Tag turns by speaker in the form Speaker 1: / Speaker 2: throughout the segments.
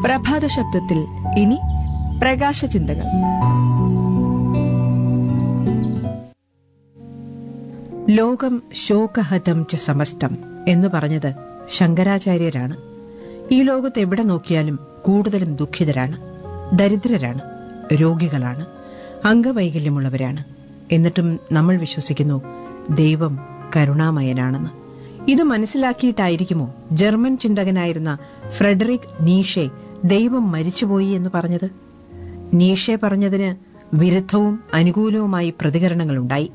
Speaker 1: പ്രഭാത ശബ്ദത്തിൽ ഇനി പ്രകാശ ചിന്തകൾ
Speaker 2: ലോകം ശോകഹതം ച സമസ്തം എന്ന് പറഞ്ഞത് ശങ്കരാചാര്യരാണ് ഈ ലോകത്ത് എവിടെ നോക്കിയാലും കൂടുതലും ദുഃഖിതരാണ് ദരിദ്രരാണ് രോഗികളാണ് അംഗവൈകല്യമുള്ളവരാണ് എന്നിട്ടും നമ്മൾ വിശ്വസിക്കുന്നു ദൈവം കരുണാമയനാണെന്ന് ഇത് മനസ്സിലാക്കിയിട്ടായിരിക്കുമോ ജർമ്മൻ ചിന്തകനായിരുന്ന ഫ്രെഡറിക് നീഷെ ദൈവം മരിച്ചുപോയി എന്ന് പറഞ്ഞത് നീഷെ പറഞ്ഞതിന് വിരുദ്ധവും അനുകൂലവുമായി പ്രതികരണങ്ങളുണ്ടായി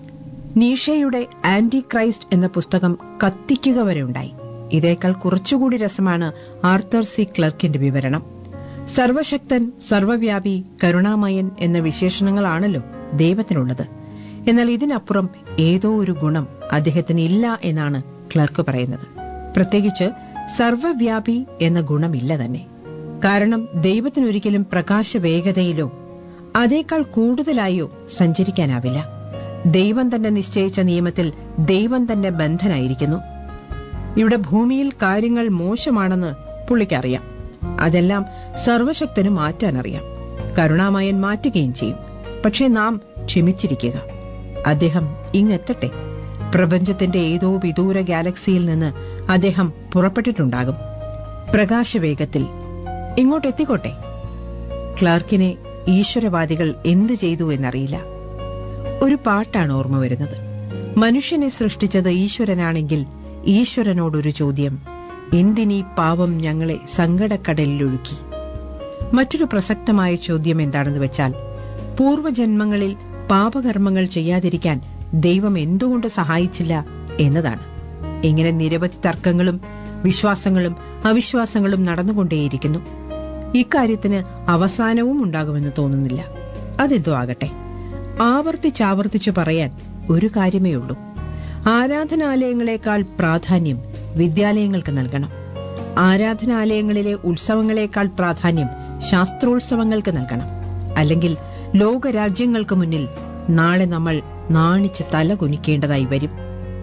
Speaker 2: നീഷയുടെ ആന്റി ക്രൈസ്റ്റ് എന്ന പുസ്തകം കത്തിക്കുക വരെ ഉണ്ടായി ഇതേക്കാൾ കുറച്ചുകൂടി രസമാണ് ആർത്തർ സി ക്ലർക്കിന്റെ വിവരണം സർവശക്തൻ സർവവ്യാപി കരുണാമയൻ എന്ന വിശേഷണങ്ങളാണല്ലോ ദൈവത്തിനുള്ളത് എന്നാൽ ഇതിനപ്പുറം ഏതോ ഒരു ഗുണം അദ്ദേഹത്തിന് ഇല്ല എന്നാണ് ക്ലർക്ക് പറയുന്നത് പ്രത്യേകിച്ച് സർവവ്യാപി എന്ന ഗുണമില്ല തന്നെ കാരണം ദൈവത്തിനൊരിക്കലും പ്രകാശ വേഗതയിലോ അതേക്കാൾ കൂടുതലായോ സഞ്ചരിക്കാനാവില്ല ദൈവം തന്നെ നിശ്ചയിച്ച നിയമത്തിൽ ദൈവം തന്നെ ബന്ധനായിരിക്കുന്നു ഇവിടെ ഭൂമിയിൽ കാര്യങ്ങൾ മോശമാണെന്ന് പുള്ളിക്കറിയാം അതെല്ലാം സർവശക്തന് മാറ്റാനറിയാം കരുണാമയൻ മാറ്റുകയും ചെയ്യും പക്ഷേ നാം ക്ഷമിച്ചിരിക്കുക അദ്ദേഹം ഇങ്ങെത്തട്ടെ പ്രപഞ്ചത്തിന്റെ ഏതോ വിദൂര ഗാലക്സിയിൽ നിന്ന് അദ്ദേഹം പുറപ്പെട്ടിട്ടുണ്ടാകും പ്രകാശവേഗത്തിൽ ഇങ്ങോട്ടെത്തിക്കോട്ടെ ക്ലാർക്കിനെ ഈശ്വരവാദികൾ എന്ത് ചെയ്തു എന്നറിയില്ല ഒരു പാട്ടാണ് ഓർമ്മ വരുന്നത് മനുഷ്യനെ സൃഷ്ടിച്ചത് ഈശ്വരനാണെങ്കിൽ ഈശ്വരനോടൊരു ചോദ്യം എന്തിനീ പാവം ഞങ്ങളെ സങ്കടക്കടലിലൊഴുക്കി മറ്റൊരു പ്രസക്തമായ ചോദ്യം എന്താണെന്ന് വെച്ചാൽ പൂർവജന്മങ്ങളിൽ പാപകർമ്മങ്ങൾ ചെയ്യാതിരിക്കാൻ ദൈവം എന്തുകൊണ്ട് സഹായിച്ചില്ല എന്നതാണ് ഇങ്ങനെ നിരവധി തർക്കങ്ങളും വിശ്വാസങ്ങളും അവിശ്വാസങ്ങളും നടന്നുകൊണ്ടേയിരിക്കുന്നു ഇക്കാര്യത്തിന് അവസാനവും ഉണ്ടാകുമെന്ന് തോന്നുന്നില്ല അതെന്തോ ആകട്ടെ ആവർത്തിച്ചാവർത്തിച്ചു പറയാൻ ഒരു കാര്യമേ ഉള്ളൂ ആരാധനാലയങ്ങളെക്കാൾ പ്രാധാന്യം വിദ്യാലയങ്ങൾക്ക് നൽകണം ആരാധനാലയങ്ങളിലെ ഉത്സവങ്ങളെക്കാൾ പ്രാധാന്യം ശാസ്ത്രോത്സവങ്ങൾക്ക് നൽകണം അല്ലെങ്കിൽ ലോകരാജ്യങ്ങൾക്ക് മുന്നിൽ നാളെ നമ്മൾ നാണിച്ച് തല കുനിക്കേണ്ടതായി വരും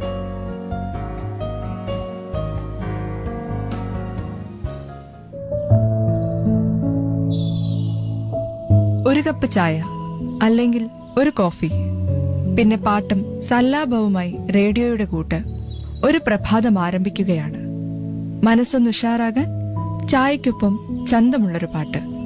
Speaker 1: ഒരു കപ്പ് ചായ അല്ലെങ്കിൽ ഒരു കോഫി പിന്നെ പാട്ടും സല്ലാപവുമായി റേഡിയോയുടെ കൂട്ട് ഒരു പ്രഭാതം ആരംഭിക്കുകയാണ് മനസ്സൊന്ന് ഉഷാറാകാൻ ചായക്കൊപ്പം ചന്തമുള്ളൊരു പാട്ട്